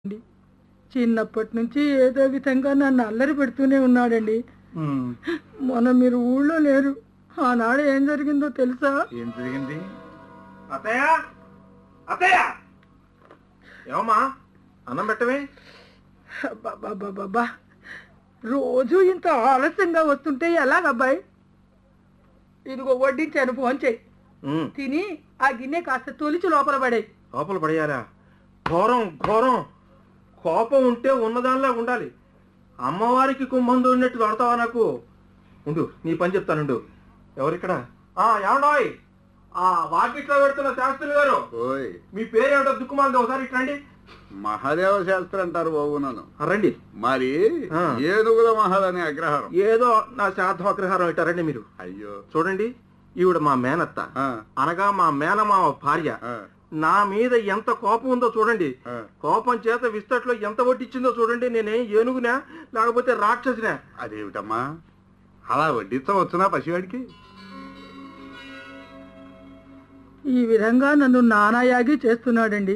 చిన్నప్పటి నుంచి ఏదో విధంగా నన్ను అల్లరి పెడుతూనే ఉన్నాడండి మొన్న మీరు ఊళ్ళో లేరు ఆనాడు ఏం జరిగిందో తెలుసా ఏం జరిగింది అత్తయ్య అత్తయ్య ఏమమ్మా అన్నం పెట్టవే అబ్బబ్బబ్బబ్బబ్బా. రోజు ఇంత ఆలస్యంగా వస్తుంటే ఎలాగబ్బాయి ఇదిగో వడ్డించాను ఫోన్ చేయి ఉమ్, తిని ఆ గిన్నె కాస్త తొలిచి లోపల పడే లోపల పడేయాలా ఘోరం ఘోరం కోపం ఉంటే ఉన్నదానిలా ఉండాలి అమ్మవారికి కుంభం ఉన్నట్టు దొడతావా నాకు ఉండు నీ పని చెప్తానుండు ఎవరిక్కడ ఆ ఏమండోయ్ ఆ వాకిట్లో పెడుతున్న శాస్త్రులు గారు ఓయ్ మీ పేరేమిటో దిక్కుమాలి ఒకసారి ఇట్లా రండి మహాదేవ శాస్త్రి అంటారు బాబు నన్ను ఆ, రండి మరి ఆ. ఏనుగుల మహల్ అనే అగ్రహారం ఏదో నా శ్రాద్ధోగ్రహారం ఇట్టారండి మీరు అయ్యో చూడండి ఈవిడ మా మేనత్త ఆ, అనగా మా మేనమామ భార్య ఆ, నా మీద ఎంత కోపం ఉందో చూడండి ఆ. కోపం చేత విస్తట్లో ఎంత వడ్డిచ్చిందో చూడండి నేనేం ఏనుగునా లేకపోతే రాక్షసినా అదేమిటమ్మా అలా వడ్డించవచ్చునా పసివాడికి ఈ విధంగా నన్ను నానాయాగి చేస్తున్నాడండి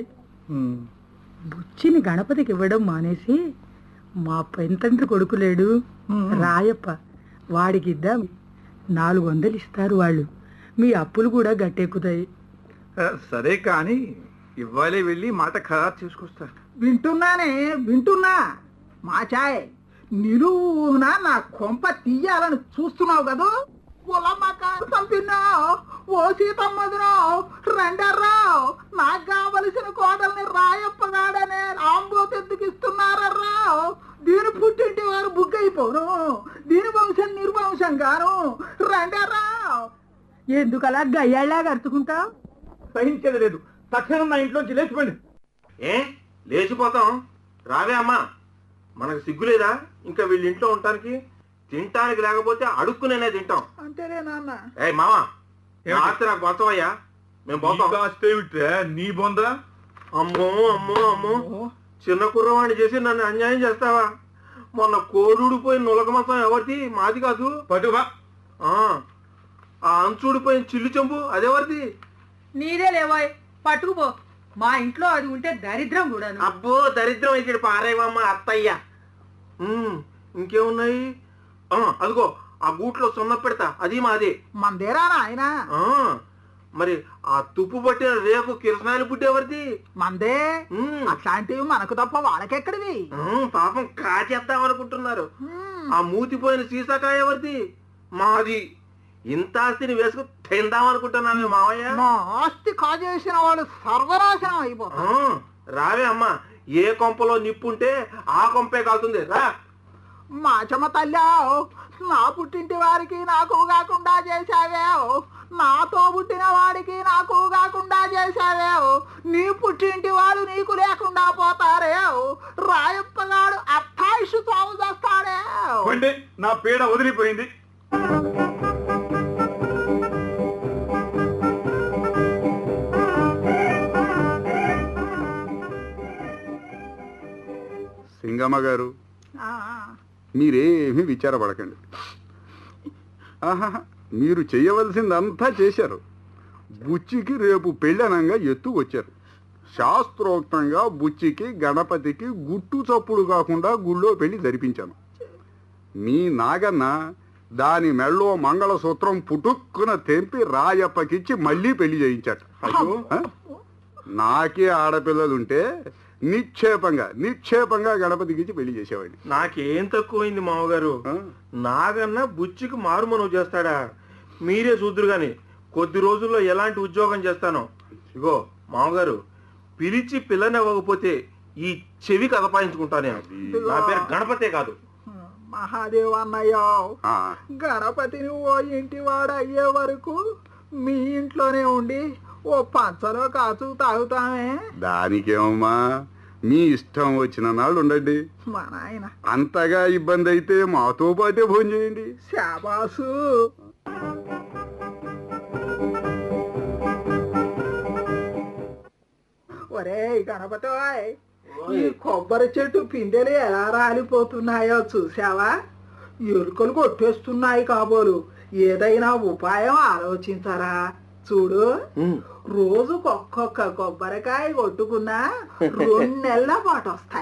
బుచ్చిని గణపతికి ఇవ్వడం మానేసి మా పెంతండ్రి కొడుకు లేడు రాయప్ప వాడికి ఇద్దాం నాలుగు వందలు ఇస్తారు వాళ్ళు మీ అప్పులు కూడా గట్టెక్కుతాయి సరే కానీ ఇవ్వాలి వెళ్ళి మాట ఖరారు చేసుకొస్తా వింటున్నానే వింటున్నా మాచాయ్ నిలువునా నా కొంప తీయాలని చూస్తున్నావు కదూ పొలమ్మకారు పంపినావు ఓ సీతమ్మదురావు రెండర్రావు నాకు కావలసిన కోడల్ని రాయప్పగాడనే ఆంబోత్ ఎందుకు ఇస్తున్నారర్రావు దీని పుట్టింటి వారు బుగ్గైపోను దీని వంశం నిర్వంశం గాను రెండర్రావు ఎందుకు అలా గయ్యాళ్ళగా అరుచుకుంటావు సహించేది లేదు తక్షణం నా ఇంట్లోంచి లేచిపోండి ఏ లేచిపోతాం రావే అమ్మా మనకు సిగ్గులేదా ఇంకా వీళ్ళ ఇంట్లో ఉండటానికి తినటానికి లేకపోతే అడుక్కునేనే తింటాం అంతేనే నాన్న ఏ మామా రాత్రి నాకు బతవయ్యా మేము పోతాం నీ బొందా అమ్మో అమ్మో అమ్మో చిన్న కుర్రవాణ్ణి చేసి నన్ను అన్యాయం చేస్తావా మొన్న కోడుడిపోయిన నులక మొత్తం ఎవరిది మాది కాదు పటువా ఆ ఆ అంచుడిపోయిన చిల్లు చెంబు అదెవరిది నీదే లేవాయ్ పట్టుకుపో మా ఇంట్లో అది ఉంటే దరిద్రం కూడాను అబ్బో దరిద్రం ఇక్కడ పారేవమ్మ అత్తయ్య ఉమ్, ఇంకేమున్నాయి ఆ, అదిగో ఆ గూట్లో సున్న పెడతా అది మాది మందేరా నాయన ఆ మరి ఆ తుప్పు పట్టిన రేకు కిరసనాయలు పుట్టేవరిది మందే ఉమ్, అట్లాంటివి మనకు తప్ప వాళ్ళకెక్కడివి ఉమ్, పాపం కాచేద్దాం అనుకుంటున్నారు హ్మ్. ఆ మూతిపోయిన సీసాకాయ ఎవరిది మాది ఇంత ఆస్తిని వేసుకు తిందాం అనుకుంటున్నాను మావయ్య నా ఆస్తి కాజేసిన వాళ్ళు సర్వనాశనం ఆ, అయిపోతారు రావే అమ్మా ఏ కొంపలో నిప్పుంటే ఆ కొంపే కాలుతుంది రా మాచమ్మ తల్లావు నా పుట్టింటి వారికి నాకు కాకుండా చేశావేవు నాతో పుట్టిన వాడికి నాకు కాకుండా చేశావేవు నీ పుట్టింటి వాడు నీకు లేకుండా పోతారేవు రాయప్పగాడు అత్తాయిషు తాము చేస్తాడేవు నా పీడ వదిలిపోయింది సింగమ్మ గారు ఆ, మీరేమీ విచారపడకండి ఆహా మీరు చేయవలసిందంతా చేశారు బుచ్చికి రేపు పెళ్ళనంగా ఎత్తు వచ్చారు శాస్త్రోక్తంగా బుచ్చికి గణపతికి గుట్టు చప్పుడు కాకుండా గుళ్ళో పెళ్లి జరిపించాను మీ నాగన్న దాని మెళ్ళో మంగళసూత్రం పుటుక్కున తెంపి రాయప్పకిచ్చి మళ్ళీ పెళ్లి చేయించాట ఆ? నాకే ఆడపిల్లలుంటే నిక్షేపంగా నిక్షేపంగా గణపతికిచ్చి పెళ్లి చేసేవాడిని నాకేం తక్కువైంది మామగారు ఆ? నాగన్న బుచ్చికి మారుమనువు చేస్తాడా మీరే చూద్దరు గాని కొద్ది రోజుల్లో ఎలాంటి ఉద్యోగం చేస్తానో ఇగో మామగారు పిలిచి పిల్లనివ్వకపోతే ఈ చెవి కదపాయించుకుంటా నేను నా పేరు గణపతే కాదు మహాదేవ్ అన్నయ్య ఆ, గణపతిని ఓ ఇంటి వాడు అయ్యే వరకు మీ ఇంట్లోనే ఉండి ఓ పంచలో కాచు తాగుతామే దానికేమమ్మా మీ ఇష్టం వచ్చిన నాళ్ళు ఉండండి మా నాయన అంతగా ఇబ్బంది అయితే మాతో పాటే భోజనం చేయండి శాబాసు ఒరే గణపతి ఈ కొబ్బరి చెట్టు పిందెలు ఎలా రాలిపోతున్నాయో చూసావా ఎలుకలు కొట్టేస్తున్నాయి కాబోలు ఏదైనా ఉపాయం ఆలోచించరా చూడు ఉమ్. రోజుకొక్కొక్క కొబ్బరికాయ కొట్టుకున్నా రెండు నెలల పాటు వస్తాయి